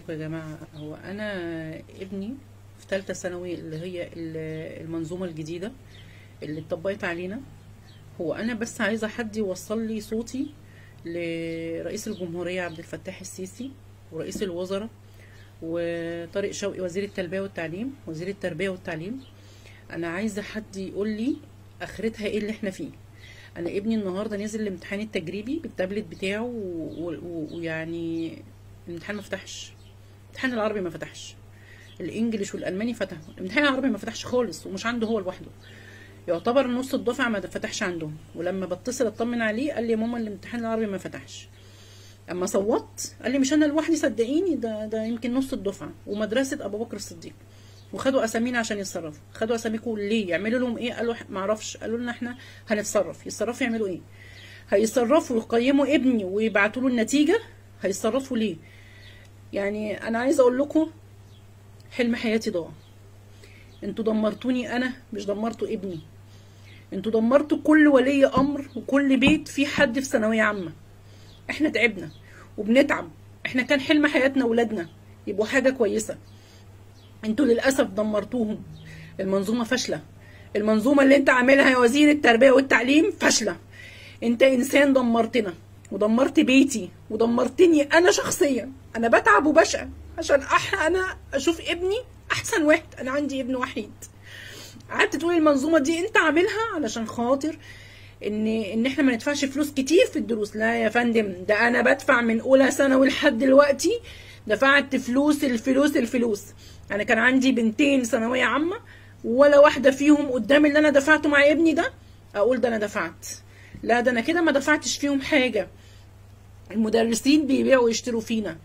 عليكم يا جماعة هو أنا ابني في تالتة ثانوي اللي هي ال- المنظومة الجديدة اللي اتطبقت علينا هو أنا بس عايزة حد يوصل لي صوتي لرئيس الجمهورية عبد الفتاح السيسي ورئيس الوزراء وطارق شوقي وزير التربية والتعليم وزير التربية والتعليم أنا عايزة حد يقول لي آخرتها إيه اللي إحنا فيه أنا ابني النهاردة نزل الامتحان التجريبي بالتابلت بتاعه و- و- ويعني الامتحان ما فتحش الامتحان العربي ما فتحش الانجليش والالماني فتح الامتحان العربي ما فتحش خالص ومش عنده هو لوحده يعتبر نص الدفعه ما فتحش عندهم ولما بتصل اطمن عليه قال لي يا ماما الامتحان العربي ما فتحش اما صوت قال لي مش انا لوحدي صدقيني ده ده يمكن نص الدفعه ومدرسه ابو بكر الصديق وخدوا اسامينا عشان يتصرفوا خدوا اساميكم ليه يعملوا لهم ايه قالوا ما اعرفش قالوا لنا احنا هنتصرف يتصرفوا يعملوا ايه هيتصرفوا يقيموا ابني ويبعتوا له النتيجه هيتصرفوا ليه يعني انا عايزه اقول لكم حلم حياتي ضاع انتوا دمرتوني انا مش دمرتوا ابني انتوا دمرتوا كل ولي امر وكل بيت فيه حد في ثانويه عامه احنا تعبنا وبنتعب احنا كان حلم حياتنا ولادنا يبقوا حاجه كويسه انتوا للاسف دمرتوهم المنظومه فاشله المنظومه اللي انت عاملها يا وزير التربيه والتعليم فاشله انت انسان دمرتنا ودمرت بيتي ودمرتني انا شخصيا انا بتعب وبشقى عشان أح انا اشوف ابني احسن واحد انا عندي ابن وحيد قعدت تقول المنظومه دي انت عاملها علشان خاطر ان ان احنا ما ندفعش فلوس كتير في الدروس لا يا فندم ده انا بدفع من اولى ثانوي لحد دلوقتي دفعت فلوس الفلوس الفلوس انا كان عندي بنتين ثانويه عامه ولا واحده فيهم قدام اللي انا دفعته مع ابني ده اقول ده انا دفعت لا ده انا كده ما دفعتش فيهم حاجه المدرسين بيبيعوا ويشتروا فينا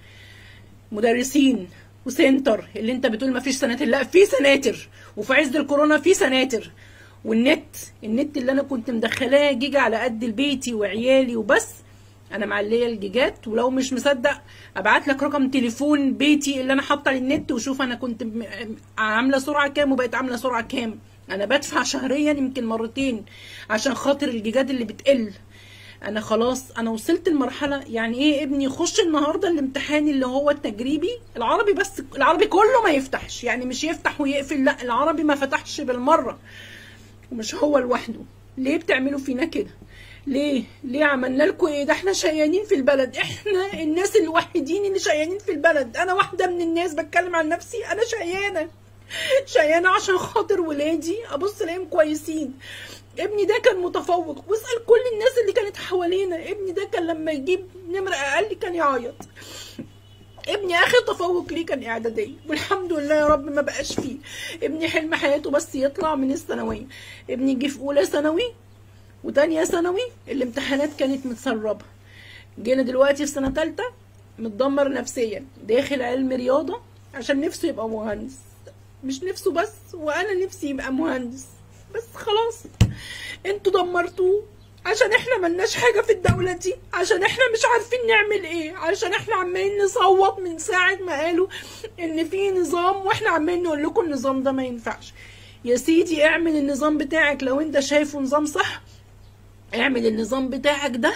مدرسين وسنتر اللي انت بتقول ما فيش سناتر لا في سناتر وفي عز الكورونا في سناتر والنت النت اللي انا كنت مدخلاه جيجا على قد بيتي وعيالي وبس انا معليه الجيجات ولو مش مصدق ابعت لك رقم تليفون بيتي اللي انا حاطه على النت وشوف انا كنت م- عامله سرعه كام وبقت عامله سرعه كام انا بدفع شهريا يمكن مرتين عشان خاطر الجيجات اللي بتقل انا خلاص انا وصلت لمرحله يعني ايه ابني يخش النهارده الامتحان اللي هو التجريبي العربي بس العربي كله ما يفتحش يعني مش يفتح ويقفل لا العربي ما فتحش بالمره ومش هو لوحده ليه بتعملوا فينا كده ليه ليه عملنا لكم ايه ده احنا شيانين في البلد احنا الناس الوحيدين اللي شيانين في البلد انا واحده من الناس بتكلم عن نفسي انا شيانه شيانه عشان خاطر ولادي ابص الاقيهم كويسين ابني ده كان متفوق واسال كل الناس اللي كانت حوالينا ابني ده كان لما يجيب نمره اقل كان يعيط ابني اخر تفوق ليه كان اعداديه والحمد لله يا رب ما بقاش فيه ابني حلم حياته بس يطلع من الثانويه ابني جه في اولى ثانوي وتانية ثانوي الامتحانات كانت متسربه جينا دلوقتي في سنه تالتة متدمر نفسيا داخل علم رياضه عشان نفسه يبقى مهندس مش نفسه بس وانا نفسي يبقى مهندس بس خلاص انتوا دمرتوه عشان احنا ملناش حاجة في الدولة دي عشان احنا مش عارفين نعمل ايه عشان احنا عمالين نصوت من ساعة ما قالوا ان في نظام واحنا عمالين نقول لكم النظام ده ما ينفعش يا سيدي اعمل النظام بتاعك لو انت شايفه نظام صح اعمل النظام بتاعك ده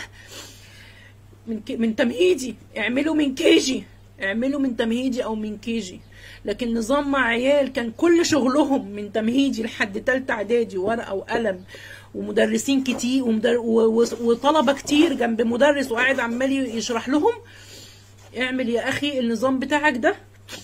من ك... من تمهيدي اعمله من كيجي اعمله من تمهيدي او من كيجي لكن نظام مع عيال كان كل شغلهم من تمهيدي لحد تالتة اعدادي ورقه وقلم ومدرسين كتير ومدر... و... و... وطلبه كتير جنب مدرس وقاعد عمال يشرح لهم اعمل يا اخي النظام بتاعك ده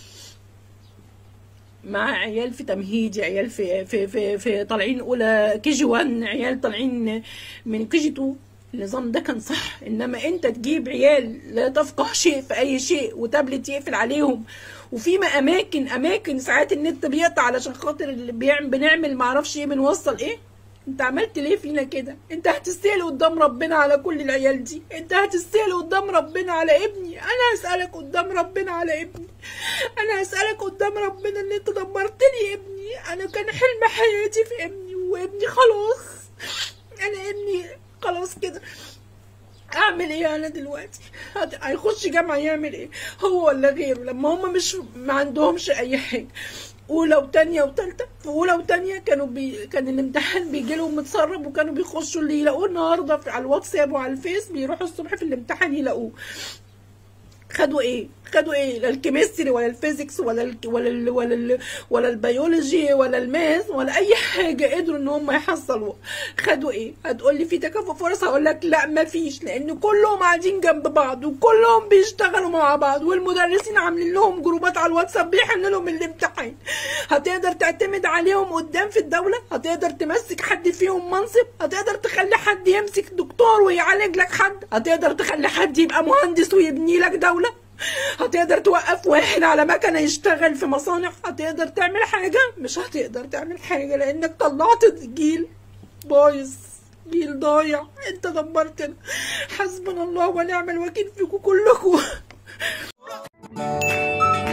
مع عيال في تمهيدي عيال في في في, في طالعين اولى كي جي 1 عيال طالعين من كي جي 2 النظام ده كان صح انما انت تجيب عيال لا تفقه شيء في اي شيء وتابلت يقفل عليهم وفي ما اماكن اماكن ساعات النت بيقطع علشان خاطر اللي بيعمل بنعمل معرفش ايه بنوصل ايه انت عملت ليه فينا كده انت هتستاهل قدام ربنا على كل العيال دي انت هتستاهل قدام ربنا على ابني انا هسالك قدام ربنا على ابني انا هسالك قدام ربنا ان انت دمرت لي ابني انا كان حلم حياتي في ابني وابني خلاص انا ابني خلاص كده اعمل ايه انا دلوقتي هت- هيخش جامعه يعمل ايه هو ولا غيره لما هم مش ما عندهمش اي حاجه اولى وتانية وتالتة في اولى وتانية كانوا بي... كان الامتحان بيجي لهم متسرب وكانوا بيخشوا اللي يلاقوه النهارده في... على الواتساب وعلى الفيس بيروحوا الصبح في الامتحان يلاقوه خدوا ايه خدوا ايه لا الكيمستري ولا الفيزيكس ولا ال ولا ال ولا ال ولا البيولوجي ولا الماث ولا اي حاجه قدروا ان هم يحصلوها خدوا ايه هتقول لي في تكافؤ فرص هقول لك لا مفيش لان كلهم قاعدين جنب بعض وكلهم بيشتغلوا مع بعض والمدرسين عاملين لهم جروبات على الواتساب بيحن لهم الامتحان هتقدر تعتمد عليهم قدام في الدوله هتقدر تمسك حد فيهم منصب هتقدر تخلي حد يمسك دكتور ويعالج لك حد هتقدر تخلي حد يبقى مهندس ويبني لك دوله هتقدر توقف واحد على مكنة يشتغل في مصانع هتقدر تعمل حاجة مش هتقدر تعمل حاجة لأنك طلعت جيل بايظ جيل ضايع انت دمرتنا حسبنا الله ونعم الوكيل فيكم كلكم